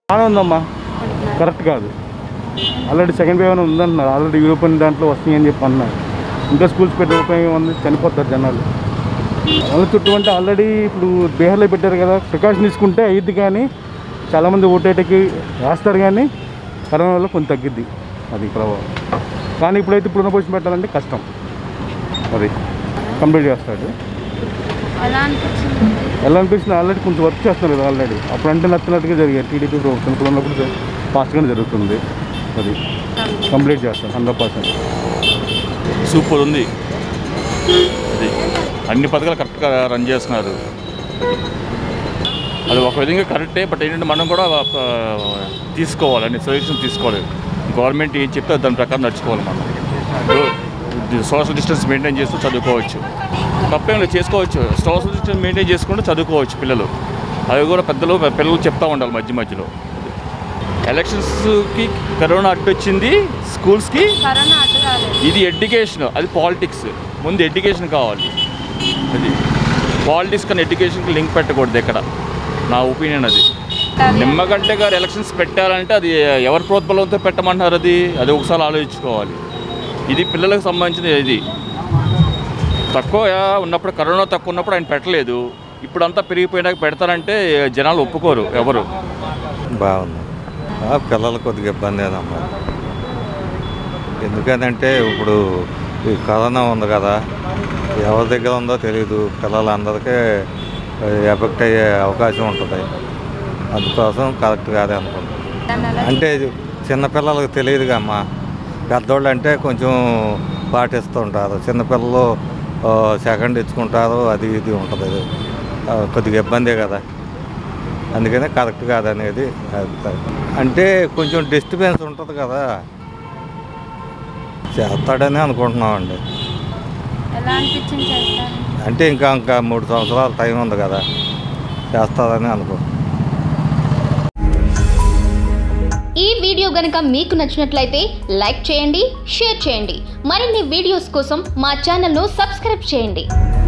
బాగానే ఉందమ్మా కరెక్ట్ కాదు ఆల్రెడీ సెకండ్ వేవ్ అని ఉందంటున్నారు ఆల్రెడీ యూరోపియన్ దాంట్లో వస్తాయి అని చెప్పి అన్నారు ఇంకా స్కూల్స్ పెట్టి ఉపయోగం ఉంది చనిపోతారు జనాలు వాళ్ళ చుట్టూ అంటే ఆల్రెడీ ఇప్పుడు బీహార్లో పెట్టారు కదా ప్రికాషన్ తీసుకుంటే అయ్యిద్ది కానీ చాలామంది ఓటేటకి రాస్తారు కానీ కరోనా వల్ల కొంచెం తగ్గిద్ది అది ప్రభావం కానీ ఇప్పుడైతే ఇప్పుడున్న పొజిషన్ పెట్టాలంటే కష్టం అది కంప్లీట్ చేస్తాడు ఎలా అనిపించింది ఎలా అనిపిస్తుంది ఆల్రెడీ కొంచెం వర్క్ చేస్తున్నారు కదా ఆల్రెడీ అప్పుడు అంటే నచ్చినట్టుగా జరిగాయి టీడీపీ ప్రభుత్వం ఇప్పుడు ఉన్నప్పుడు ఫాస్ట్గానే జరుగుతుంది అది కంప్లీట్ చేస్తాను హండ్రెడ్ పర్సెంట్ సూపర్ ఉంది అది అన్ని పథకాలు కరెక్ట్గా రన్ చేస్తున్నారు అది ఒక విధంగా కరెక్టే బట్ ఏంటంటే మనం కూడా ఆ, తీసుకోవాలి అన్ని సజెషన్ తీసుకోవాలి గవర్నమెంట్ ఏం చెప్తే దాని ప్రకారం నడుచుకోవాలి మనం సోషల్ డిస్టెన్స్ మెయింటైన్ చేస్తూ చదువుకోవచ్చు తప్పేం లేదు చేసుకోవచ్చు సోషల్ డిస్టెన్స్ మెయింటైన్ చేసుకుంటూ చదువుకోవచ్చు పిల్లలు అవి కూడా పెద్దలు పిల్లలు చెప్తా ఉండాలి మధ్య మధ్యలో ఎలక్షన్స్కి కరోనా అడ్డొచ్చింది స్కూల్స్కి కరోనా అడ్డు రాలేదు ఇది ఎడ్యుకేషన్ అది పాలిటిక్స్ ముందు ఎడ్యుకేషన్ కావాలి అది పాలిటిక్స్ కన్నా ఎడ్యుకేషన్కి లింక్ పెట్టకూడదు ఇక్కడ నా ఒపీనియన్ అది నిమ్మగంట గారు ఎలక్షన్స్ పెట్టాలంటే అది ఎవరి ప్రోత్బలంతో పెట్టమంటున్నారు అది అది ఒకసారి ఆలోచించుకోవాలి ఇది పిల్లలకు సంబంధించిన ఇది తక్కువ ఉన్నప్పుడు కరోనా తక్కువ ఉన్నప్పుడు ఆయన పెట్టలేదు ఇప్పుడంతా పెరిగిపోయినాక పెడతారంటే జనాలు ఒప్పుకోరు ఎవరు బాగుంది ఆ, పిల్లలు కొద్దిగా ఇబ్బంది ఏదమ్మా ఎందుకనంటే ఇప్పుడు ఈ కరోనా ఉంది కదా ఎవరి దగ్గర ఉందో తెలియదు పిల్లలందరికీ ఎఫెక్ట్ అయ్యే అవకాశం ఉంటుంది అందుకోసం కరెక్ట్ కాదే అనుకుంటున్నాను దాన్ని ఎలా అంటే ఇది చిన్నపిల్లలకు తెలియదుగా అమ్మా పెద్దోళ్ళు అంటే కొంచెం పాటిస్తూ ఉంటారు చిన్నపిల్లలు ఆ, సెకండ్ ఇచ్చుకుంటారు అది ఇది ఉంటుంది ఆ, కొద్దిగా ఇబ్బందే కదా అందుకనే కరెక్ట్ కాదనేది అభిప్రాయం. అంటే కొంచెం డిస్టర్బెన్స్ ఉంటుంది కదా చేస్తాడని అనుకుంటున్నామండి ఎలా అనిపించింది చేస్తారు అంటే ఇంకా ఇంకా మూడు సంవత్సరాల టైం ఉంది కదా చేస్తారని అనుకుంటున్నాను ఈ వీడియో గనుక మీకు నచ్చినట్లయితే లైక్ చేయండి షేర్ చేయండి మరిన్ని వీడియోస్ కోసం మా ఛానల్ను సబ్స్క్రైబ్ చేయండి